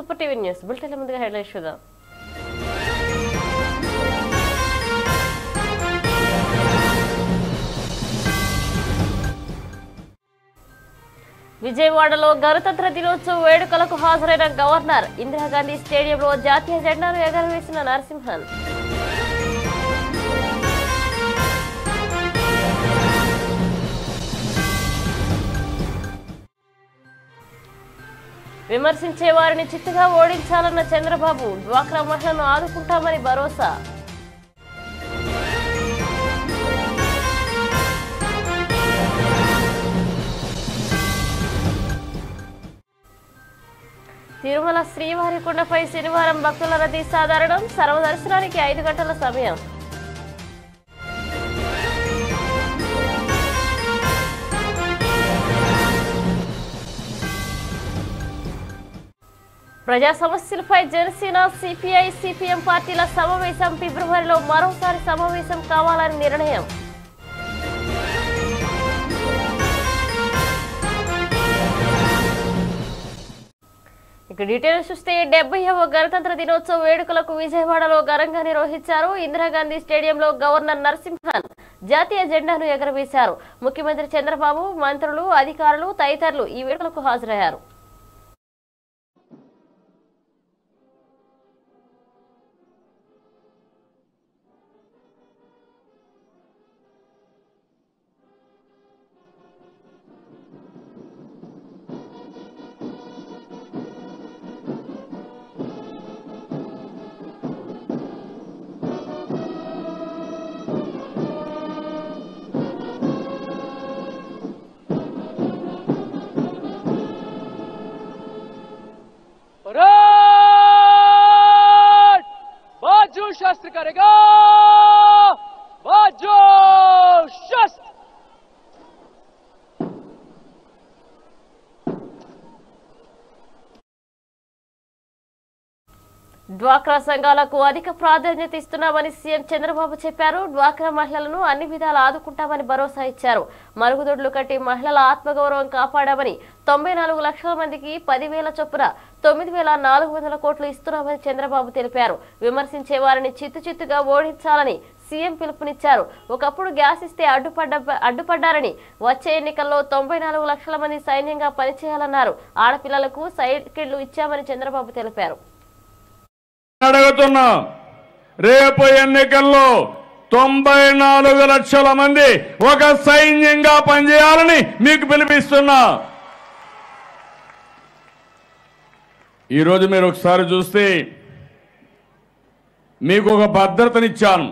Super TV News bulletin ముందుగా headlines చూద్దాం విజయవాడలో గణతంత్ర దినోత్సవ వేడుకలకు హాజరైన గవర్నర్ ఇందిరాగాంధీ స్టేడియంలో జాతీయ జెండాను ఎగరవేసిన నరసింహన్ విమర్శించే వారిని చిత్తుగా ఓడించాలన్న చంద్రబాబు డ్వాక్రా మహిళలను ఆదుకుంటామని భరోసా తిరుమల శ్రీవారి కొండపై శనివారం భక్తుల రద్దీ సాధారణం సర్వదర్శనానికి ఐదు గంటల సమయం ప్రజా సమస్యలపై జనసేన సిపిఐ సిపిఎం పార్టీల సమావేశం ఫిబ్రవరిలో మరోసారి సమావేశం కావాలని నిర్ణయం ఇక డీటెయిల్స్ చూస్తే డెబ్బైవ గణతంత్ర దినోత్సవ వేడుకలకు విజయవాడలో ఘనంగా నిర్వహించారు ఇందిరాగాంధీ స్టేడియంలో గవర్నర్ నరసింహన్ జాతీయ జెండాను ఎగరవేశారు ముఖ్యమంత్రి చంద్రబాబు మంత్రులు అధికారులు తదితరులు ఈ వేడుకలకు హాజరయ్యారు परेड बाजू शस्त्र करेगा बाजू शस्त्र డ్వాక్రా సంఘాలకు అధిక ప్రాధాన్యత ఇస్తున్నామని సీఎం చంద్రబాబు చెప్పారు డ్వాక్రా మహిళలను అన్ని విధాలు ఆదుకుంటామని భరోసా ఇచ్చారు మరుగుదొడ్లు కట్టి మహిళల ఆత్మగౌరవం కాపాడామని తొంభై నాలుగు లక్షల మందికి పదివేల చొప్పున తొమ్మిది వేల నాలుగు వందల కోట్లు ఇస్తున్నామని చంద్రబాబు తెలిపారు విమర్శించే వారిని చిత్తు చిత్తుగా ఓడించాలని సీఎం పిలుపునిచ్చారు ఒకప్పుడు గ్యాస్ ఇస్తే అడ్డుపడ్డ అడ్డుపడ్డారని వచ్చే ఎన్నికల్లో తొంభై నాలుగు లక్షల మంది సైన్యంగా పనిచేయాలన్నారు ఆడపిల్లలకు సైకిళ్లు ఇచ్చామని చంద్రబాబు తెలిపారు అడుగుతున్నా రేపు ఎన్నికల్లో తొంభై నాలుగు లక్షల మంది ఒక సైన్యంగా పనిచేయాలని మీకు పిలిపిస్తున్నా ఈరోజు మీరు ఒకసారి చూస్తే మీకు ఒక భద్రతనిచ్చాను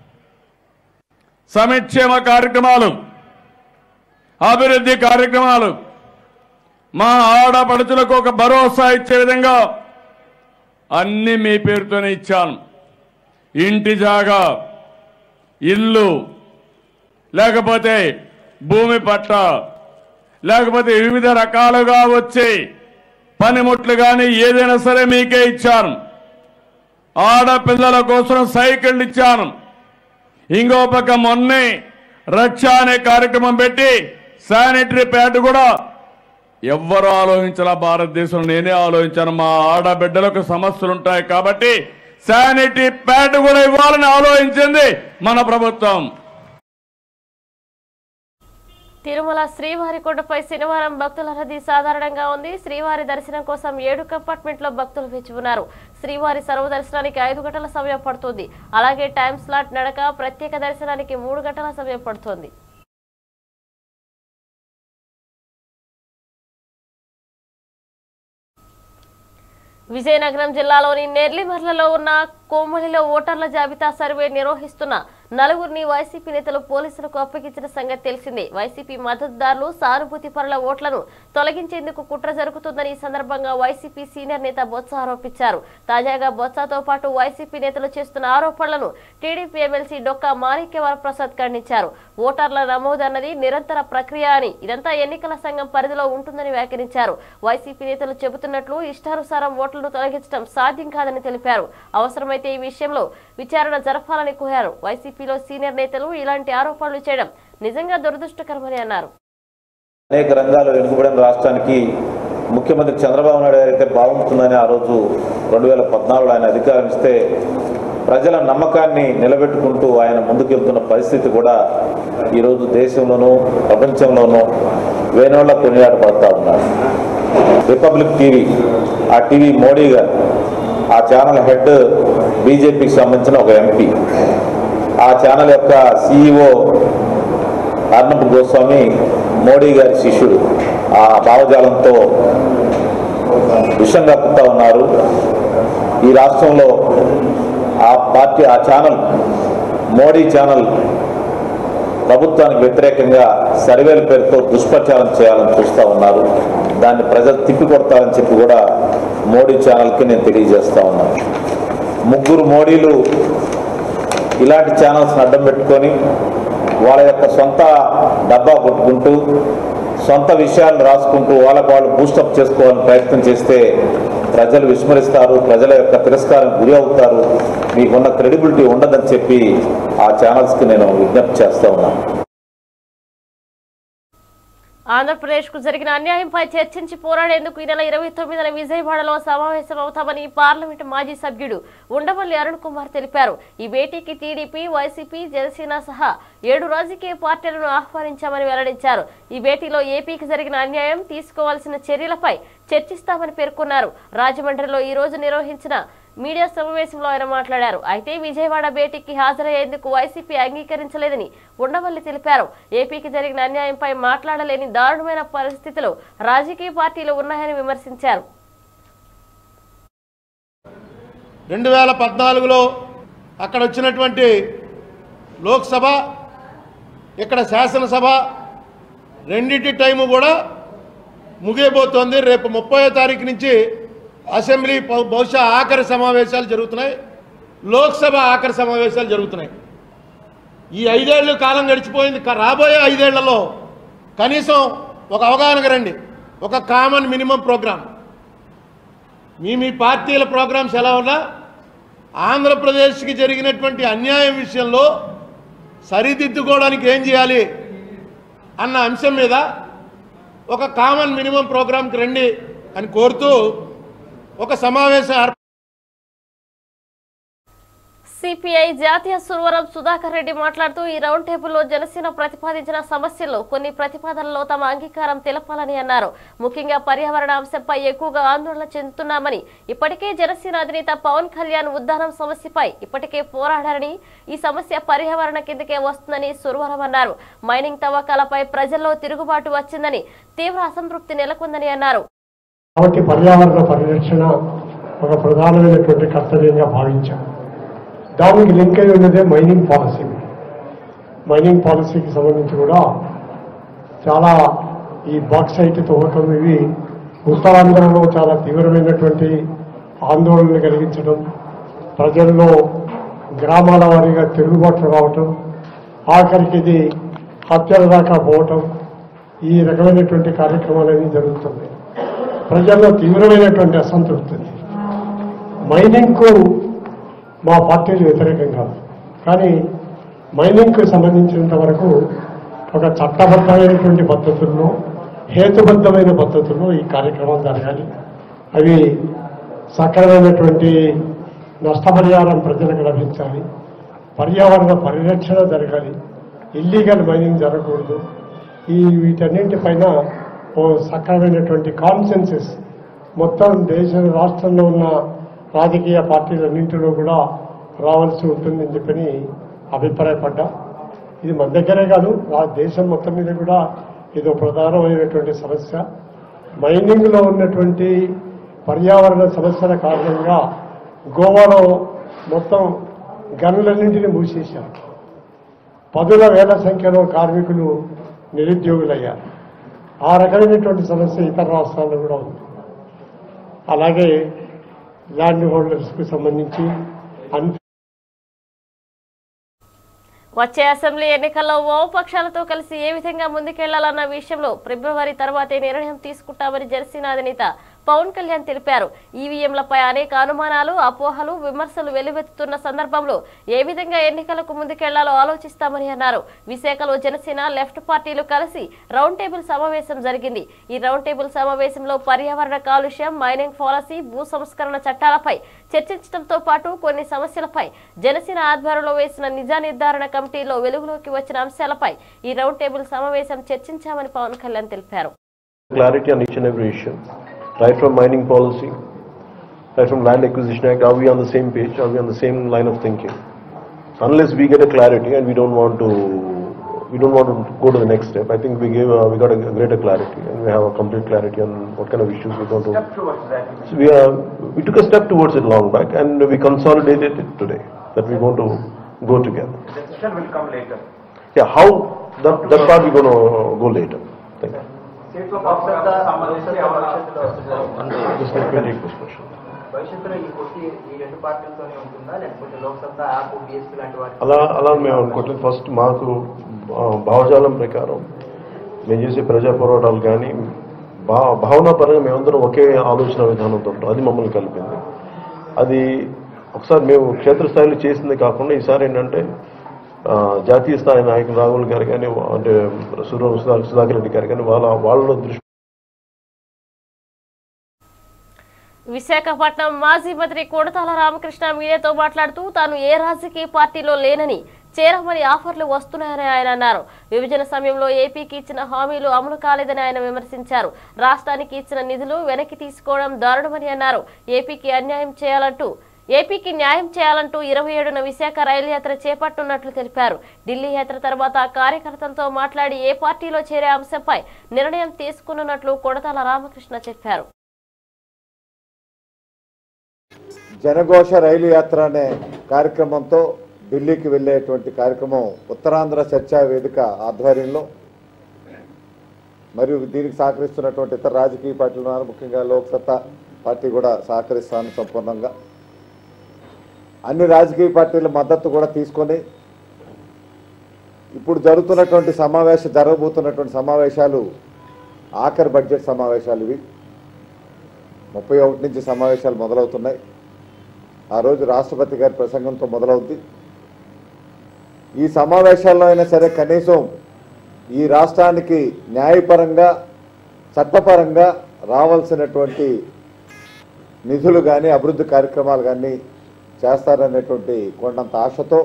సమిక్షేమ కార్యక్రమాలు అభివృద్ధి కార్యక్రమాలు మా ఆడపడుచులకు ఒక భరోసా ఇచ్చే విధంగా అన్ని మీ పేరుతోనే ఇచ్చాను ఇంటి జాగా ఇల్లు లేకపోతే భూమి పట్ట లేకపోతే వివిధ రకాలుగా వచ్చే పనిముట్లు కానీ ఏదైనా సరే మీకే ఇచ్చాను ఆడపిల్లల కోసం సైకిళ్ళు ఇచ్చాను ఇంకో పక్క మొన్నే రక్ష అనే కార్యక్రమం పెట్టి శానిటరీ ప్యాడ్ కూడా ఎవ్వరు ఆలోచించాల భారతదేశంలో నేనే ఆలోచించాను మా ఆడబిడ్డలకు సమస్యలు ఉంటాయి కాబట్టి శానిటరీ ప్యాడ్ కూడా ఇవ్వాలని ఆలోచించింది మన ప్రభుత్వం తిరుమల శ్రీవారి కొండపై శనివారం భక్తుల రద్దీ సాధారణంగా ఉంది శ్రీవారి దర్శనం కోసం ఏడు కంపార్ట్మెంట్ లో భక్తులు వేచి ఉన్నారు శ్రీవారి సర్వదర్శనానికి ఐదు గంటల సమయం పడుతుంది అలాగే టైం స్లాట్ నడక ప్రత్యేక దర్శనానికి మూడు గంటల సమయం పడుతుంది విజయనగరం జిల్లాలోని నెర్లిమర్లలో ఉన్న కోమలిలో ఓటర్ల జాబితా సర్వే నిర్వహిస్తున్న నలుగురిని వైసీపీ నేతలు పోలీసులకు అప్పగించిన సంగతి తెలిసిందే వైసీపీ మద్దతుదారులు సానుభూతి పరుల ఓట్లను తొలగించేందుకు కుట్ర జరుగుతుందని ఈ సందర్భంగా వైసీపీ సీనియర్ నేత బొత్స ఆరోపించారు తాజాగా బొత్సతో పాటు వైసీపీ నేతలు చేస్తున్న ఆరోపణలను టీడీపీ ఎమ్మెల్సీ డొక్కా మాణిక్యవర ప్రసాద్ ఖండించారు ఓటర్ల నమోదు అన్నది నిరంతర ప్రక్రియ అని ఇదంతా ఎన్నికల సంఘం పరిధిలో ఉంటుందని వ్యాఖ్యానించారు వైసీపీ నేతలు చెబుతున్నట్లు ఇష్టానుసారం ఓట్లను తొలగించడం సాధ్యం కాదని తెలిపారు అవసరమైతే ఈ విషయంలో విచారణ జరపాలని కోరారు వైసీపీలో సీనియర్ నేతలు ఇలాంటి ఆరోపణలు చేయడం నిజంగా దురదృష్టకరమని అన్నారు అనేక రంగాలు వెనుకబడిన రాష్ట్రానికి ముఖ్యమంత్రి చంద్రబాబు నాయుడు గారు అయితే బాగుంటుందని ఆ రోజు రెండు వేల పద్నాలుగులో ఆయన అధికారం ఇస్తే ప్రజల నమ్మకాన్ని నిలబెట్టుకుంటూ ఆయన ముందుకెళ్తున్న పరిస్థితి కూడా ఈరోజు దేశంలోనూ ప్రపంచంలోనూ వేనోళ్ళ కొనియాడపడతా ఉన్నారు రిపబ్లిక్ టీవీ ఆ టీవీ మోడీ గారు ఆ ఛానల్ హెడ్ బీజేపీకి సంబంధించిన ఒక ఎంపీ ఆ ఛానల్ యొక్క సిఇఓ అర్ణబ్ గోస్వామి మోడీ గారి శిష్యుడు ఆ భావజాలంతో విషం కప్పుతా ఉన్నారు ఈ రాష్ట్రంలో ఆ పార్టీ ఆ ఛానల్ మోడీ ఛానల్ ప్రభుత్వానికి వ్యతిరేకంగా సర్వేల పేరుతో దుష్ప్రచారం చేయాలని చూస్తూ ఉన్నారు దాన్ని ప్రజలు తిప్పికొడతారని చెప్పి కూడా మోడీ ఛానల్కి నేను తెలియజేస్తా ఉన్నాను ముగ్గురు మోడీలు ఇలాంటి ఛానల్స్ని అడ్డం పెట్టుకొని వాళ్ళ యొక్క సొంత డబ్బా కొట్టుకుంటూ సొంత విషయాలు రాసుకుంటూ వాళ్ళకు వాళ్ళు బూస్టప్ చేసుకోవాలని ప్రయత్నం చేస్తే ప్రజలు విస్మరిస్తారు ప్రజల యొక్క తిరస్కారం గురి అవుతారు మీకున్న క్రెడిబిలిటీ ఉండదని చెప్పి ఆ ఛానల్స్కి నేను విజ్ఞప్తి చేస్తా ఉన్నాను ఆంధ్రప్రదేశ్ కు జరిగిన అన్యాయంపై చర్చించి పోరాడేందుకు ఈ నెల ఇరవై తొమ్మిదిన విజయవాడలో సమావేశం అవుతామని పార్లమెంటు మాజీ సభ్యుడు ఉండవల్లి అరుణ్ కుమార్ తెలిపారు ఈ భేటీకి టీడీపీ వైసీపీ జనసేన సహా ఏడు రాజకీయ పార్టీలను ఆహ్వానించామని వెల్లడించారు ఈ భేటీలో ఏపీకి జరిగిన అన్యాయం తీసుకోవాల్సిన చర్యలపై చర్చిస్తామని పేర్కొన్నారు రాజమండ్రిలో ఈ రోజు నిర్వహించిన మీడియా సమావేశంలో ఆయన మాట్లాడారు అయితే విజయవాడ భేటీకి హాజరయ్యేందుకు వైసీపీ అంగీకరించలేదని ఉండవల్లి తెలిపారు ఏపీకి జరిగిన అన్యాయంపై మాట్లాడలేని దారుణమైన పరిస్థితిలో రాజకీయ పార్టీలు ఉన్నాయని విమర్శించారు రెండు వేల పద్నాలుగులో అక్కడ వచ్చినటువంటి లోక్సభ ఇక్కడ శాసనసభ రెండింటి టైము కూడా ముగియబోతోంది రేపు ముప్పై తారీఖు నుంచి అసెంబ్లీ బహు- బహుశా ఆఖరి సమావేశాలు జరుగుతున్నాయి లోక్సభ ఆఖరి సమావేశాలు జరుగుతున్నాయి ఈ ఐదేళ్ళు కాలం గడిచిపోయింది క- రాబోయే ఐదేళ్లలో కనీసం ఒక అవగాహనకు రండి ఒక కామన్ మినిమం ప్రోగ్రామ్ మీ మీ పార్టీల ప్రోగ్రామ్స్ ఎలా ఉన్నా ఆంధ్రప్రదేశ్కి జరిగినటువంటి అన్యాయం విషయంలో సరిదిద్దుకోవడానికి ఏం చేయాలి అన్న అంశం మీద ఒక కామన్ మినిమం ప్రోగ్రాంకి రండి అని కోరుతూ ఒక సమావేశం ఏర్ప- సిపిఐ జాతీయ సురవరం సుధాకర్ రెడ్డి మాట్లాడుతూ ఈ రౌండ్ టేబుల్లో జనసేన ప్రతిపాదించిన సమస్యల్లో కొన్ని ప్రతిపాదనలో తమ అంగీకారం తెలపాలని అన్నారు ముఖ్యంగా పర్యావరణ అంశంపై ఎక్కువగా ఆందోళన చెందుతున్నామని ఇప్పటికే జనసేన అధినేత పవన్ కళ్యాణ్ ఉద్దానం సమస్యపై ఇప్పటికే పోరాడారని ఈ సమస్య పర్యావరణ కిందకే వస్తుందని సురవరం అన్నారు మైనింగ్ తవ్వకాలపై ప్రజల్లో తిరుగుబాటు వచ్చిందని తీవ్ర అసంతృప్తి నెలకొందని అన్నారు కాబట్టి పర్యావరణ పరిరక్షణ ఒక ప్రధానమైనటువంటి కర్తవ్యంగా భావించాం దానికి లింక్ అయి ఉన్నదే మైనింగ్ పాలసీ మైనింగ్ పాలసీకి సంబంధించి కూడా చాలా ఈ బాక్సైట్ తవ్వకం ఇవి ఉత్తరాంధ్రలో చాలా తీవ్రమైనటువంటి ఆందోళన కలిగించడం ప్రజల్లో గ్రామాల వారీగా తిరుగుబాట్లు రావటం ఆఖరికి ఇది హత్యల దాకా పోవటం ఈ రకమైనటువంటి కార్యక్రమాలన్నీ జరుగుతున్నాయి ప్రజల్లో తీవ్రమైనటువంటి అసంతృప్తి ఉంది మైనింగ్కు మా పార్టీలు వ్యతిరేకం కాదు కానీ మైనింగ్కు సంబంధించినంత వరకు ఒక చట్టబద్ధమైనటువంటి పద్ధతుల్లో హేతుబద్ధమైన పద్ధతుల్లో ఈ కార్యక్రమాలు జరగాలి అవి సకలమైనటువంటి నష్టపరిహారం ప్రజలకు లభించాలి పర్యావరణ పరిరక్షణ జరగాలి ఇల్లీగల్ మైనింగ్ జరగకూడదు ఈ వీటన్నింటిపైన ఓ సక్రమైనటువంటి కాన్సెన్సెస్ మొత్తం దేశ రాష్ట్రంలో ఉన్న రాజకీయ పార్టీలన్నింటిలో కూడా రావాల్సి ఉంటుందని చెప్పని అభిప్రాయపడ్డా ఇది మన దగ్గరే కాదు ఆ దేశం మొత్తం మీద కూడా ఇది ఒక ప్రధానమైనటువంటి సమస్య మైనింగ్లో ఉన్నటువంటి పర్యావరణ సమస్యల కారణంగా గోవాలో మొత్తం గనులన్నింటినీ మూసేశారు పదుల వేల సంఖ్యలో కార్మికులు నిరుద్యోగులయ్యారు ఆ రకమైనటువంటి సమస్య ఇతర రాష్ట్రాల్లో కూడా ఉంది అలాగే ల్యాండ్ హోల్డర్స్కి సంబంధించి అన్ వచ్చే అసెంబ్లీ ఎన్నికల్లో వామపక్షాలతో కలిసి ఏ విధంగా ముందుకెళ్లాలన్న విషయంలో ఫిబ్రవరి తర్వాతే నిర్ణయం తీసుకుంటామని జనసేన అధినేత పవన్ కళ్యాణ్ తెలిపారు ఈవీఎంలపై అనేక అనుమానాలు అపోహలు విమర్శలు వెల్లువెత్తుతున్న సందర్భంలో ఏ విధంగా ఎన్నికలకు ముందుకెళ్లాలో ఆలోచిస్తామని అన్నారు విశాఖలో జనసేన లెఫ్ట్ పార్టీలు కలిసి రౌండ్ టేబుల్ సమావేశం జరిగింది ఈ రౌండ్ టేబుల్ సమావేశంలో పర్యావరణ కాలుష్యం మైనింగ్ పాలసీ భూ సంస్కరణ చట్టాలపై చర్చించడంతో పాటు కొన్ని సమస్యలపై జనసేన ఆధ్వర్యంలో వేసిన నిజా నిర్ధారణ కమిటీలో వెలుగులోకి వచ్చిన అంశాలపై ఈ రౌండ్ టేబుల్ సమావేశం చర్చించామని పవన్ కళ్యాణ్ తెలిపారు clarity on each and every issue, right from mining policy, right from land acquisition act, are we on the same page, are we on the same line of thinking? Unless we get a clarity and we don't want to, we don't want to go to the next step, I think we gave, uh, we got a greater clarity and we have a complete clarity on what kind of issues we're going to. So we are, we took a step towards it long back and we consolidated it today, that we're going to go together. Decision will come later. Yeah, how, that, that part we're going to go later. Thank you. Loksatta Loksatta భవిష్యత్తులో Just let me take this question. భవిష్యత్తులో ఈ పోటీ ఈ రెండు పార్టీలతోనే ఉంటుందా లేకపోతే Loksatta app BSP లాంటి వాటి అలా అలా మేము అనుకోవట్లేదు ఫస్ట్ మాకు ఆ, భావజాలం ప్రకారం మేము చేసే ప్రజా పోరాటాలు కానీ భా భావనా పరంగా మేమందరం ఒకే ఆలోచన విధానంతో ఉంటాం అది మమ్మల్ని కలిపింది అది ఒకసారి మేము క్షేత్రస్థాయిలో చేసింది కాకుండా ఈసారి ఏంటంటే ఆ, జాతీయ స్థాయి నాయకులు రాహుల్ గారు కానీ అంటే సుర సుధా- సుధాకర్ రెడ్డి గారు కానీ వాళ్ళ వాళ్ళ దృష్టి విశాఖపట్నం మాజీ మంత్రి కొడతాల రామకృష్ణ మీడియాతో మాట్లాడుతూ తాను ఏ రాజకీయ పార్టీలో లేనని చేరమని ఆఫర్లు వస్తున్నాయని ఆయన అన్నారు విభజన సమయంలో ఏపీకి ఇచ్చిన హామీలు అమలు కాలేదని ఆయన విమర్శించారు రాష్ట్రానికి ఇచ్చిన నిధులు వెనక్కి తీసుకోవడం దారుణమని అన్నారు ఏపీకి అన్యాయం చేయాలంటూ ఏపీకి న్యాయం చేయాలంటూ ఇరవై ఏడున విశాఖ రైలు యాత్ర చేపట్టున్నట్లు తెలిపారు ఢిల్లీ యాత్ర తర్వాత కార్యకర్తలతో మాట్లాడి ఏ పార్టీలో చేరే అంశంపై నిర్ణయం తీసుకున్నట్లు కొడతాల రామకృష్ణ చెప్పారు జనఘోష రైలు యాత్ర అనే కార్యక్రమంతో ఢిల్లీకి వెళ్ళేటువంటి కార్యక్రమం ఉత్తరాంధ్ర చర్చా వేదిక ఆధ్వర్యంలో మరియు దీనికి సహకరిస్తున్నటువంటి ఇతర రాజకీయ పార్టీలు ఉన్నారు ముఖ్యంగా లోక్సత్తా పార్టీ కూడా సహకరిస్తాను సంపూర్ణంగా అన్ని రాజకీయ పార్టీల మద్దతు కూడా తీసుకొని ఇప్పుడు జరుగుతున్నటువంటి సమావేశ జరగబోతున్నటువంటి సమావేశాలు ఆఖరి బడ్జెట్ సమావేశాలు ఇవి ముప్పై ఒకటి నుంచి సమావేశాలు మొదలవుతున్నాయి ఆ రోజు రాష్ట్రపతి గారి ప్రసంగంతో మొదలవుద్ది ఈ సమావేశాల్లో అయినా సరే కనీసం ఈ రాష్ట్రానికి న్యాయపరంగా చట్టపరంగా రావాల్సినటువంటి నిధులు కానీ అభివృద్ధి కార్యక్రమాలు కానీ చేస్తారనేటువంటి కొండంత ఆశతో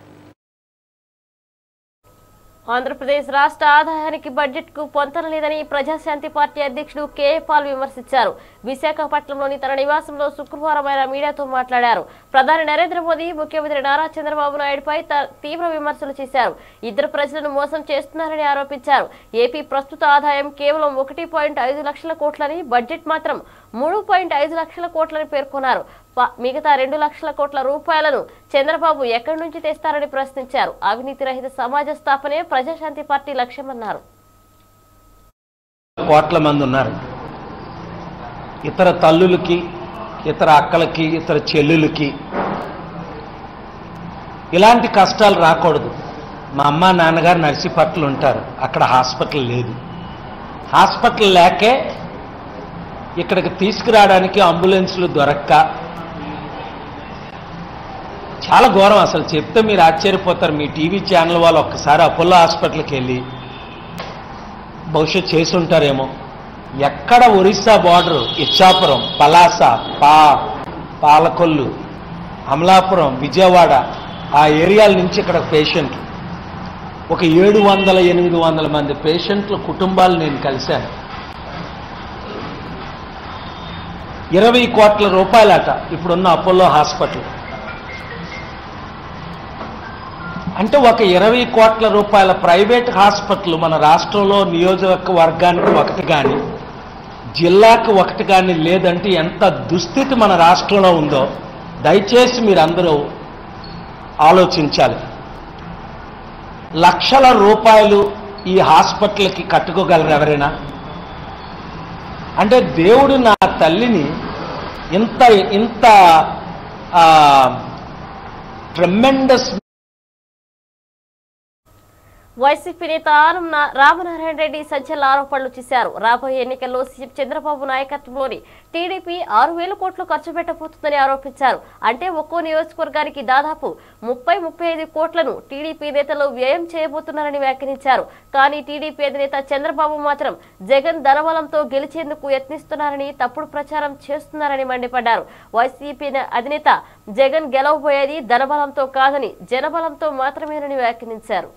ఆంధ్రప్రదేశ్ రాష్ట్ర ఆదాయానికి బడ్జెట్ కు పొంతన లేదని ప్రజాశాంతి పార్టీ అధ్యక్షుడు కె పాల్ విమర్శించారు విశాఖపట్నంలోని తన నివాసంలో శుక్రవారం ఆయన మీడియాతో మాట్లాడారు ప్రధాని నరేంద్ర మోదీ ముఖ్యమంత్రి నారా చంద్రబాబు నాయుడుపై త- తీవ్ర విమర్శలు చేశారు ఇద్దరు ప్రజలను మోసం చేస్తున్నారని ఆరోపించారు ఏపీ ప్రస్తుత ఆదాయం కేవలం ఒకటి పాయింట్ ఐదు లక్షల కోట్లని బడ్జెట్ మాత్రం మూడు పాయింట్ ఐదు లక్షల కోట్లని పేర్కొన్నారు ప- మిగతా రెండు లక్షల కోట్ల రూపాయలను చంద్రబాబు ఎక్కడి నుంచి తెస్తారని ప్రశ్నించారు అవినీతి రహిత సమాజ స్థాపనే ప్రజాశాంతి పార్టీ లక్ష్యమన్నారు కోట్ల మంది ఉన్నారు ఇతర తల్లులకి ఇతర అక్కలకి ఇతర చెల్లులకి ఇలాంటి కష్టాలు రాకూడదు మా అమ్మ నాన్నగారు నర్సీపట్ల ఉంటారు అక్కడ హాస్పిటల్ లేదు హాస్పిటల్ లేకే ఇక్కడికి తీసుకురావడానికి అంబులెన్స్లు దొరక్క చాలా ఘోరం అసలు చెప్తే మీరు ఆశ్చర్యపోతారు మీ టీవీ ఛానల్ వాళ్ళు ఒక్కసారి అపోలో హాస్పిటల్కి వెళ్ళి బహుశా చేసి ఉంటారేమో ఎక్కడ ఒరిస్సా బార్డరు ఇచ్చాపురం పలాస పా పాలకొల్లు అమలాపురం విజయవాడ ఆ ఏరియాల నుంచి ఇక్కడ పేషెంట్లు ఒక ఏడు వందల ఎనిమిది వందల మంది పేషెంట్ల కుటుంబాలు నేను కలిశాను ఇరవై కోట్ల రూపాయలట ఇప్పుడున్న అపోలో హాస్పిటల్ అంటే ఒక ఇరవై కోట్ల రూపాయల ప్రైవేట్ హాస్పిటల్ మన రాష్ట్రంలో నియోజకవర్గానికి ఒకటి కానీ జిల్లాకు ఒకటి కానీ లేదంటే ఎంత దుస్థితి మన రాష్ట్రంలో ఉందో దయచేసి మీరందరూ ఆలోచించాలి లక్షల రూపాయలు ఈ హాస్పిటల్కి కట్టుకోగలరు ఎవరైనా అంటే దేవుడు నా తల్లిని ఇంత ఇంత ట్రెమెండస్ వైసీపీ నేత ఆనం నా- రామనారాయణ రెడ్డి సంచలన ఆరోపణలు చేశారు రాబోయే ఎన్నికల్లో సీఎం చంద్రబాబు నాయకత్వంలోని టీడీపీ ఆరు వేల కోట్లు ఖర్చు పెట్టబోతుందని ఆరోపించారు అంటే ఒక్కో నియోజకవర్గానికి దాదాపు ముప్పై ముప్పై ఐదు కోట్లను టీడీపీ నేతలు వ్యయం చేయబోతున్నారని వ్యాఖ్యానించారు కానీ టీడీపీ అధినేత చంద్రబాబు మాత్రం జగన్ ధనబలంతో గెలిచేందుకు యత్నిస్తున్నారని తప్పుడు ప్రచారం చేస్తున్నారని మండిపడ్డారు వైసీపీ అధినేత జగన్ గెలవబోయేది ధనబలంతో కాదని జనబలంతో మాత్రమేనని వ్యాఖ్యానించారు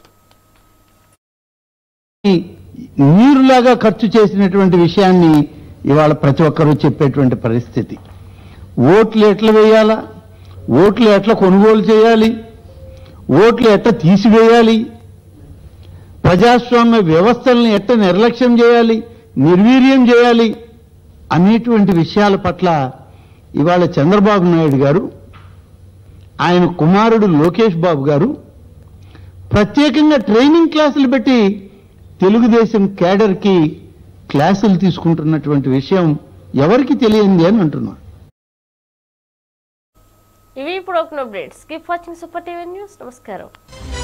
నీరులాగా ఖర్చు చేసినటువంటి విషయాన్ని ఇవాళ ప్రతి ఒక్కరూ చెప్పేటువంటి పరిస్థితి ఓట్లు ఎట్లా వేయాలా ఓట్లు ఎట్లా కొనుగోలు చేయాలి ఓట్లు ఎట్లా తీసివేయాలి ప్రజాస్వామ్య వ్యవస్థల్ని ఎట్లా నిర్లక్ష్యం చేయాలి నిర్వీర్యం చేయాలి అనేటువంటి విషయాల పట్ల ఇవాళ చంద్రబాబు నాయుడు గారు ఆయన కుమారుడు లోకేష్ బాబు గారు ప్రత్యేకంగా ట్రైనింగ్ క్లాసులు పెట్టి తెలుగుదేశం కేడర్కి క్లాసులు తీసుకుంటున్నటువంటి విషయం ఎవరికి తెలియంది అని అంటున్నారు ఇవి ఇప్పుడు ఒక updates keep watching Super TV News నమస్కారం